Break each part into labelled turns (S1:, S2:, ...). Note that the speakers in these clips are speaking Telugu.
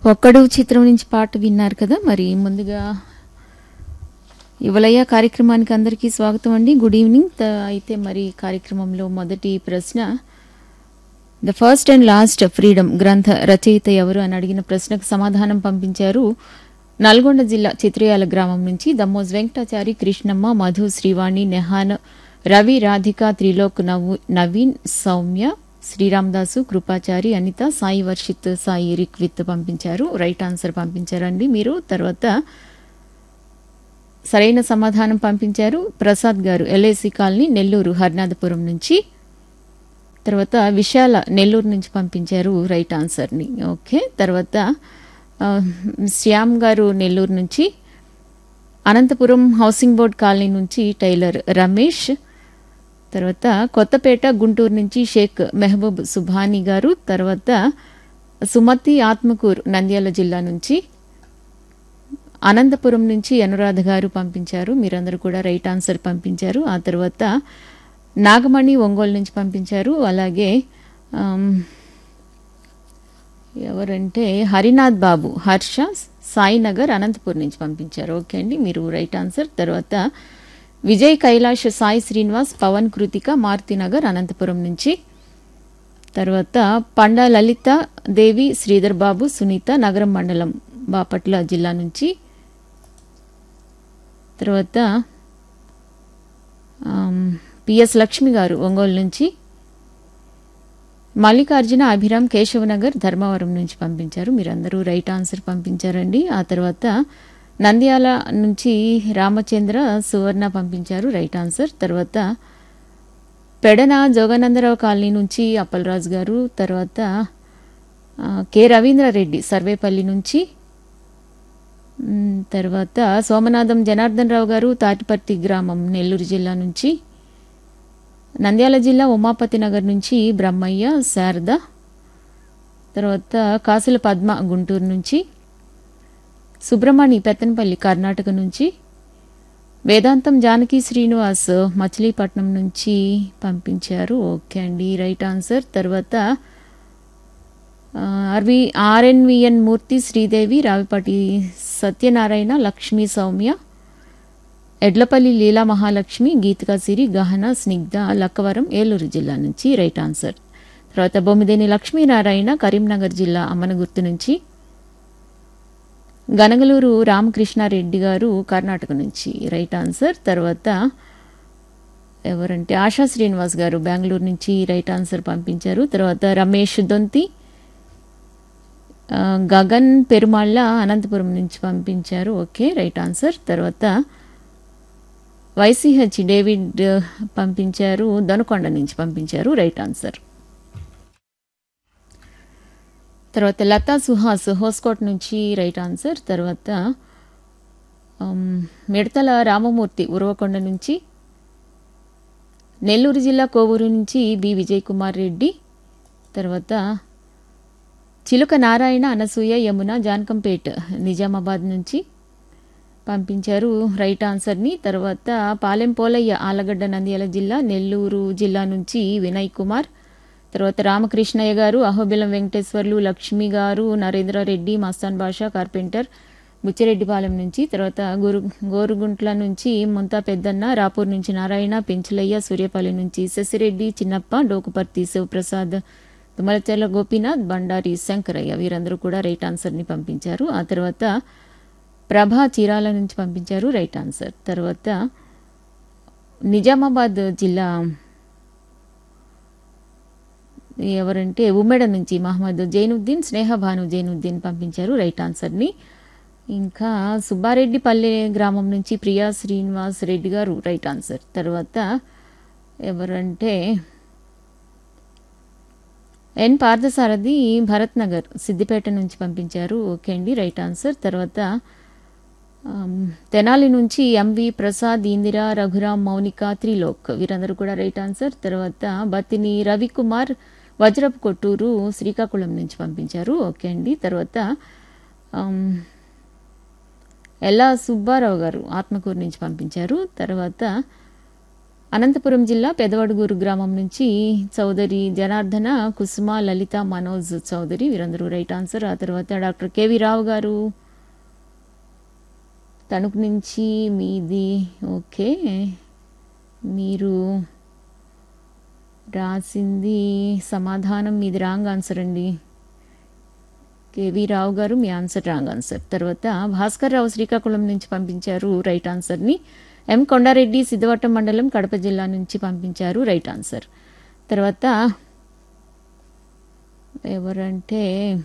S1: ఒక్కడు చిత్రం నుంచి పాట విన్నారు కదా మరి ముందుగా యువలయ్య కార్యక్రమానికి అందరికీ స్వాగతం అండి గుడ్ ఈవినింగ్ త- అయితే మరి కార్యక్రమంలో మొదటి ప్రశ్న the first and last freedom గ్రంథ రచయిత ఎవరు అని అడిగిన ప్రశ్నకు సమాధానం పంపించారు నల్గొండ జిల్లా చిత్రయాల గ్రామం నుంచి దమ్మోజ్ వెంకటాచారి కృష్ణమ్మ మధు శ్రీవాణి నెహాన్ రవి రాధిక త్రిలోక్ నవ్వు నవీన్ సౌమ్య శ్రీరామదాసు కృపాచారి అనిత సాయి వర్షిత్ సాయి రిక్విత్ పంపించారు రైట్ ఆన్సర్ పంపించారండి మీరు తర్వాత సరైన సమాధానం పంపించారు ప్రసాద్ గారు ఎల్ఐసి కాలనీ నెల్లూరు హర్నాథపురం నుంచి తర్వాత విశాల నెల్లూరు నుంచి పంపించారు రైట్ ఆన్సర్ని ఓకే తర్వాత ఆ, శ్యామ్ గారు నెల్లూరు నుంచి అనంతపురం హౌసింగ్ బోర్డ్ కాలనీ నుంచి టైలర్ రమేష్ తర్వాత కొత్తపేట గుంటూరు నుంచి షేక్ మెహబూబ్ సుభాని గారు తర్వాత సుమతి ఆత్మకూరు నంద్యాల జిల్లా నుంచి అనంతపురం నుంచి అనురాధ గారు పంపించారు మీరందరూ కూడా రైట్ ఆన్సర్ పంపించారు ఆ తర్వాత నాగమణి ఒంగోలు నుంచి పంపించారు అలాగే ఆమ్, ఎవరంటే హరినాథ్ బాబు హర్ష సాయినగర్ అనంతపూర్ నుంచి పంపించారు ఓకే అండి మీరు రైట్ ఆన్సర్ తర్వాత విజయ్ కైలాష్ సాయి శ్రీనివాస్ పవన్ కృతిక మారుతినగర్ అనంతపురం నుంచి తర్వాత పండా లలిత దేవి శ్రీధర్ బాబు సునీత నగరం మండలం బాపట్ల జిల్లా నుంచి తర్వాత ఆమ్, పిఎస్ లక్ష్మి గారు ఒంగోలు నుంచి మల్లికార్జున అభిరామ్ కేశవనగర్ ధర్మవరం నుంచి పంపించారు మీరందరూ రైట్ ఆన్సర్ పంపించారండి ఆ తర్వాత నంద్యాల నుంచి రామచంద్ర సువర్ణ పంపించారు రైట్ ఆన్సర్ తర్వాత పెడన జోగానందరావు కాలనీ నుంచి అప్పలరాజు గారు తర్వాత ఆ, కె రవీంద్రారెడ్డి సర్వేపల్లి నుంచి మ్, తర్వాత సోమనాథం జనార్దన్ రావు గారు తాటిపర్తి గ్రామం నెల్లూరు జిల్లా నుంచి నంద్యాల జిల్లా ఉమాపతి నగర్ నుంచి బ్రహ్మయ్య శారద తర్వాత కాసుల పద్మ గుంటూరు నుంచి సుబ్రహ్మణి పెత్తనపల్లి కర్ణాటక నుంచి వేదాంతం జానకి శ్రీనివాస్ మచిలీపట్నం నుంచి పంపించారు ఓకే అండి రైట్ ఆన్సర్ తర్వాత ఆ, ఆర్వి ఆర్ఎన్విఎన్ మూర్తి శ్రీదేవి రావిపాటి సత్యనారాయణ లక్ష్మీ సౌమ్య ఎడ్లపల్లి లీలా మహాలక్ష్మి గీతికా సిరి గహన స్నిగ్ధ లక్కవరం ఏలూరు జిల్లా నుంచి రైట్ ఆన్సర్ తర్వాత బొమ్మిదేని లక్ష్మీనారాయణ కరీంనగర్ జిల్లా అమ్మనగుర్తు నుంచి గనగలూరు రామకృష్ణారెడ్డి గారు కర్ణాటక నుంచి రైట్ ఆన్సర్ తర్వాత ఎవరంటే ఆశా శ్రీనివాస్ గారు బెంగళూరు నుంచి రైట్ ఆన్సర్ పంపించారు తర్వాత రమేష్ దొంతి ఆ, గగన్ పెరుమాళ్ళ అనంతపురం నుంచి పంపించారు ఓకే రైట్ ఆన్సర్ తర్వాత వైసీహెచ్ డేవిడ్ ఆ, పంపించారు దొనకొండ నుంచి పంపించారు రైట్ ఆన్సర్ తర్వాత లతా సుహాస్ హోస్కోట్ నుంచి రైట్ ఆన్సర్ తర్వాత ఆమ్, మిడతల రామమూర్తి ఉరవకొండ నుంచి నెల్లూరు జిల్లా కోవూరు నుంచి బి విజయ్ కుమార్ రెడ్డి తర్వాత చిలుక నారాయణ అనసూయ యమున జానకంపేట్ నిజామాబాద్ నుంచి పంపించారు రైట్ ఆన్సర్ని తర్వాత పాలెం పోలయ్య ఆలగడ్డ నంద్యాల జిల్లా నెల్లూరు జిల్లా నుంచి వినయ్ కుమార్ తర్వాత రామకృష్ణయ్య గారు అహోబిలం వెంకటేశ్వర్లు లక్ష్మి గారు నరేంద్రారెడ్డి మస్తాన్ బాషా కార్పెంటర్ బుచ్చిరెడ్డిపాలెం నుంచి తర్వాత గురు గోరుగుంట్ల నుంచి ముంతా పెద్దన్న రాపూర్ నుంచి నారాయణ పెంచులయ్య సూర్యపల్లి నుంచి శశిరెడ్డి చిన్నప్ప డోకుపర్తి శివప్రసాద్ తుమ్మలచెర్ల గోపీనాథ్ బండారి శంకరయ్య వీరందరూ కూడా రైట్ ఆన్సర్ని పంపించారు ఆ తర్వాత ప్రభా చీరాల నుంచి పంపించారు రైట్ ఆన్సర్ తర్వాత నిజామాబాద్ జిల్లా ఎవరంటే ఉమ్మెడ నుంచి మహమ్మద్ జైనుద్దీన్ స్నేహభాను జైనుద్దీన్ పంపించారు రైట్ ఆన్సర్ని ఇంకా సుబ్బారెడ్డిపల్లె గ్రామం నుంచి ప్రియా శ్రీనివాస్ రెడ్డి గారు రైట్ ఆన్సర్ తర్వాత ఎవరంటే ఎన్ పార్థసారథి భరత్ నగర్ సిద్దిపేట నుంచి పంపించారు ఓకే అండి రైట్ ఆన్సర్ తర్వాత ఆమ్, తెనాలి నుంచి ఎంవి ప్రసాద్ ఇందిరా రఘురామ్ మౌనిక త్రిలోక్ వీరందరూ కూడా రైట్ ఆన్సర్ తర్వాత బతిని రవికుమార్ వజ్రపు కొట్టూరు శ్రీకాకుళం నుంచి పంపించారు ఓకే అండి తర్వాత ఆమ్, ఎల్లా సుబ్బారావు గారు ఆత్మకూరు నుంచి పంపించారు తర్వాత అనంతపురం జిల్లా పెదవడుగూరు గ్రామం నుంచి చౌదరి జనార్దన కుసుమ లలిత మనోజ్ చౌదరి వీరందరూ రైట్ ఆన్సర్ ఆ తర్వాత డాక్టర్ కేవి రావు గారు తణుకు నుంచి మీది ఓకే మీరు రాసింది సమాధానం మీది రాంగ్ ఆన్సర్ అండి కేవి రావు గారు మీ ఆన్సర్ రాంగ్ ఆన్సర్ తర్వాత భాస్కర్ రావు శ్రీకాకుళం నుంచి పంపించారు రైట్ ఆన్సర్ని ఎం కొండారెడ్డి సిద్ధవట్టం మండలం కడప జిల్లా నుంచి పంపించారు రైట్ ఆన్సర్ తర్వాత ఎవరంటే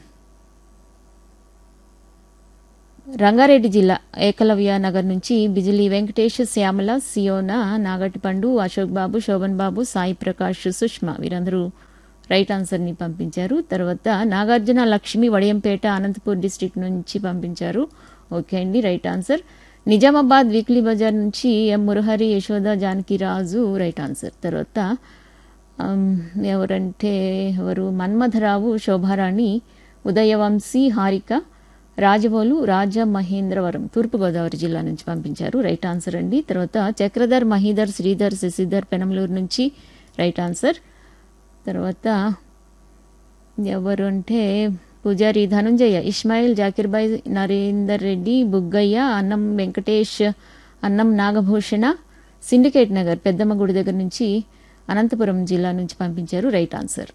S1: రంగారెడ్డి జిల్లా ఏకలవ్య నగర్ నుంచి బిజిలీ వెంకటేష్ శ్యామల సియోనా నాగటిపండు అశోక్ బాబు శోభన్ బాబు సాయి ప్రకాష్ సుష్మా వీరందరూ రైట్ ఆన్సర్ని పంపించారు తర్వాత నాగార్జున లక్ష్మి వడియంపేట అనంతపూర్ డిస్టిక్ నుంచి పంపించారు ఓకే అండి right answer Nizamabad weekly bazaar నుంచి M Murahari Yashoda Janakiraju right answer తర్వాత ఆమ్, ఎవరంటే ఎవరు మన్మథరావు శోభారాణి ఉదయవంశీ హారిక రాజవోలు రాజమహేంద్రవరం తూర్పుగోదావరి జిల్లా నుంచి పంపించారు రైట్ ఆన్సర్ అండి తర్వాత చక్రధర్ మహీధర్ శ్రీధర్ శశిధర్ పెనంలూరు నుంచి రైట్ ఆన్సర్ తర్వాత ఎవరు అంటే పూజారి ధనుంజయ ఇస్మాయిల్ జాకిర్బాయ్ నరేందర్ రెడ్డి బుగ్గయ్య అన్నం వెంకటేష్ అన్నం నాగభూషణ సిండికేట్ నగర్ పెద్దమ్మ గుడి దగ్గర నుంచి అనంతపురం జిల్లా నుంచి పంపించారు రైట్ ఆన్సర్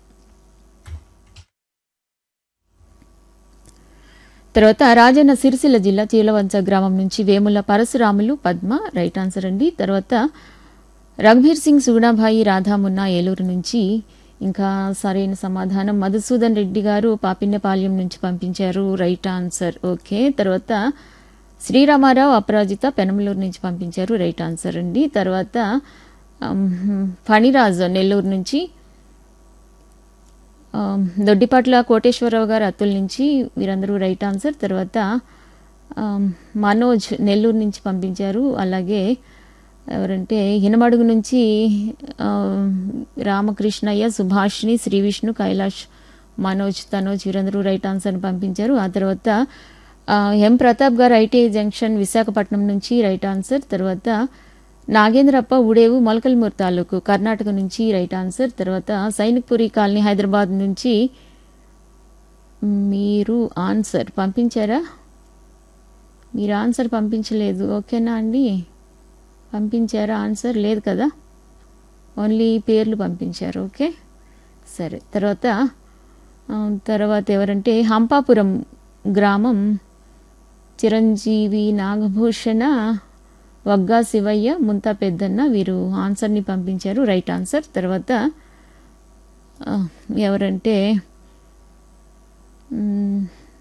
S1: తర్వాత రాజన్న సిరిసిల్ల జిల్లా చీలవంచ గ్రామం నుంచి వేముల పరశురాములు పద్మ రైట్ ఆన్సర్ అండి తర్వాత రఘుబీర్ సింగ్ సుగుణాభాయి రాధామున్నా ఏలూరు నుంచి ఇంకా సరైన సమాధానం మధుసూదన్ రెడ్డి గారు పాపిన్నపాల్యం నుంచి పంపించారు రైట్ ఆన్సర్ ఓకే తర్వాత శ్రీరామారావు అపరాజిత పెనమలూరు నుంచి పంపించారు రైట్ ఆన్సర్ అండి తర్వాత ఆమ్, ఫణిరాజ్ నెల్లూరు నుంచి ఆమ్, దొడ్డిపట్ల కోటేశ్వరరావు గారు అత్తుల నుంచి వీరందరూ రైట్ ఆన్సర్ తర్వాత ఆమ్, మనోజ్ నెల్లూరు నుంచి పంపించారు అలాగే ఎవరంటే హినమడుగు నుంచి ఆమ్, రామకృష్ణయ్య సుభాష్ని శ్రీ విష్ణు కైలాష్ మనోజ్ తనోజ్ వీరందరూ రైట్ ఆన్సర్ని పంపించారు ఆ తర్వాత ఆ, ఎం ప్రతాప్ గారు ఐటీఐ జంక్షన్ విశాఖపట్నం నుంచి రైట్ ఆన్సర్ తర్వాత నాగేంద్రప్ప ఉడేవు మొలకల్మూర్ తాలూకు కర్ణాటక నుంచి రైట్ ఆన్సర్ తర్వాత సైనిక్పురి కాలనీ హైదరాబాద్ నుంచి మీరు ఆన్సర్ పంపించారా మీరు ఆన్సర్ పంపించలేదు ఓకేనా అండి పంపించారా ఆన్సర్ లేదు కదా ఓన్లీ పేర్లు పంపించారు ఓకే సరే తర్వాత ఆ, తర్వాత ఎవరంటే హంపాపురం గ్రామం చిరంజీవి నాగభూషణ వగ్గా శివయ్య ముంతా పెద్దన్న వీరు ఆన్సర్ని పంపించారు రైట్ ఆన్సర్ తర్వాత ఆ, ఎవరంటే మ్,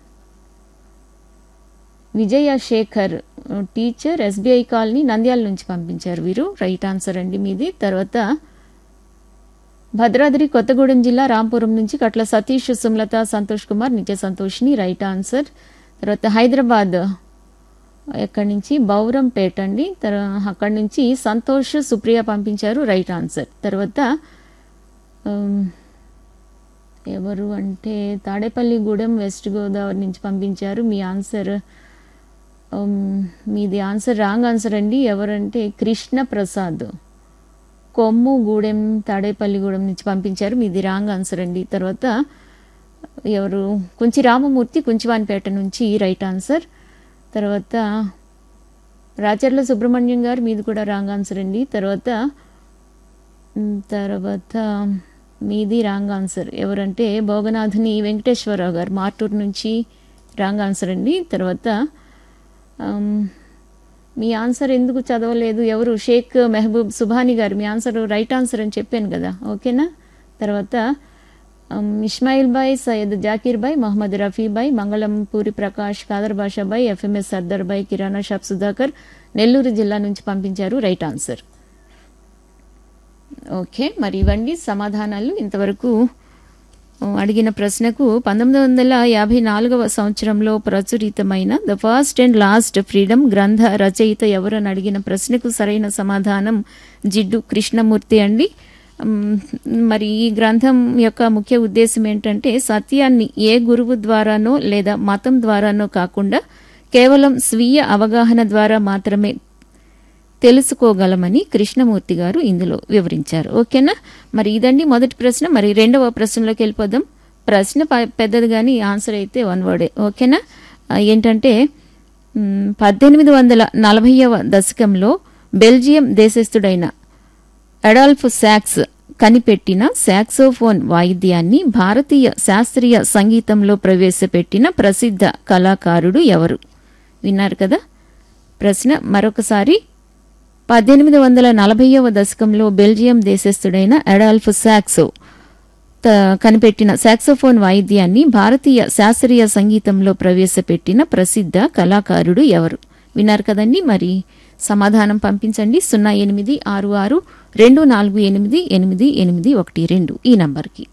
S1: Vijaya Sekhar teacher SBI colony Nandyal నుంచి పంపించారు వీరు రైట్ ఆన్సర్ అండి మీది తర్వాత భద్రాద్రి కొత్తగూడెం జిల్లా రాంపురం నుంచి కట్ల సతీష్ సుమలత సంతోష్ కుమార్ నిత్య సంతోష్ని రైట్ ఆన్సర్ తర్వాత హైదరాబాద్ ఎక్కడి నుంచి బౌరంపేట అండి తర్వా అక్కడి నుంచి సంతోష్ సుప్రియ పంపించారు రైట్ ఆన్సర్ తర్వాత ఉమ్, ఎవరు అంటే తాడేపల్లిగూడెం వెస్ట్ గోదావరి నుంచి పంపించారు మీ ఆన్సర్ ఉమ్, మీది ఆన్సర్ రాంగ్ ఆన్సర్ అండి ఎవరంటే కృష్ణ ప్రసాద్ కొమ్ము గూడెం తాడేపల్లిగూడెం నుంచి పంపించారు మీది రాంగ్ ఆన్సర్ అండి తర్వాత ఎవరు కుంచి రామమూర్తి కుంచివానిపేట నుంచి రైట్ ఆన్సర్ తర్వాత రాచర్ల సుబ్రహ్మణ్యం గారు మీది కూడా రాంగ్ ఆన్సర్ అండి తర్వాత మ్, తర్వాత మీది రాంగ్ ఆన్సర్ ఎవరంటే భోగనాథుని వెంకటేశ్వరరావు గారు మార్టూర్ నుంచి రాంగ్ ఆన్సర్ అండి తర్వాత ఆమ్, మీ ఆన్సర్ ఎందుకు చదవలేదు ఎవరు షేక్ మెహబూబ్ సుభాని గారు మీ ఆన్సర్ రైట్ ఆన్సర్ అని చెప్పాను కదా ఓకేనా తర్వాత ఆమ్, ఇస్మాయిల్ బాయ్ సయ్యద్ జాకీర్ బాయ్ మొహమ్మద్ రఫీ బాయ్ మంగళం పూరి ప్రకాష్ ఖాదర్ బాషా బాయ్ ఎఫ్ఎంఎస్ సర్దార్ బాయ్ కిరాణా షాప్ సుధాకర్ నెల్లూరు జిల్లా నుంచి పంపించారు రైట్ ఆన్సర్ ఓకే మరి ఇవ్వండి సమాధానాలు ఇంతవరకు ఆ, అడిగిన ప్రశ్నకు పంతొమ్మిది వందల యాభై నాలుగవ సంవత్సరంలో ప్రచురితమైన the first and last freedom గ్రంథ రచయిత ఎవరని అడిగిన ప్రశ్నకు సరైన సమాధానం జిడ్డు కృష్ణమూర్తి అండి మ్, మరి ఈ గ్రంథం యొక్క ముఖ్య ఉద్దేశం ఏంటంటే సత్యాన్ని ఏ గురువు ద్వారానో లేదా మతం ద్వారానో కాకుండా కేవలం స్వీయ అవగాహన ద్వారా మాత్రమే తెలుసుకోగలమని కృష్ణమూర్తి గారు ఇందులో వివరించారు ఓకేనా మరి ఇదండి మొదటి ప్రశ్న మరి రెండవ ప్రశ్నలోకి వెళ్ళిపోదాం ప్రశ్న ప- పెద్దది కానీ ఆన్సర్ అయితే వన్ వర్డే ఓకేనా ఆ, ఏంటంటే మ్, పద్దెనిమిది వందల నలభైవ దశకంలో బెల్జియం దేశస్థుడైన అడాల్ఫ్ శాక్స్ కనిపెట్టిన సాక్సోఫోన్ వాయిద్యాన్ని భారతీయ శాస్త్రీయ సంగీతంలో ప్రవేశపెట్టిన ప్రసిద్ధ కళాకారుడు ఎవరు విన్నారు కదా ప్రశ్న మరొకసారి పద్దెనిమిది వందల నలభైవ దశకంలో బెల్జియం దేశస్థుడైన అడాల్ఫ్ శాక్సో త- కనిపెట్టిన సాక్సోఫోన్ వాయిద్యాన్ని భారతీయ శాస్త్రీయ సంగీతంలో ప్రవేశపెట్టిన ప్రసిద్ధ కళాకారుడు ఎవరు విన్నారు కదండి మరి సమాధానం పంపించండి సున్నా ఎనిమిది ఆరు ఆరు రెండు నాలుగు ఎనిమిది ఎనిమిది ఎనిమిది ఒకటి రెండు ఈ నంబర్కి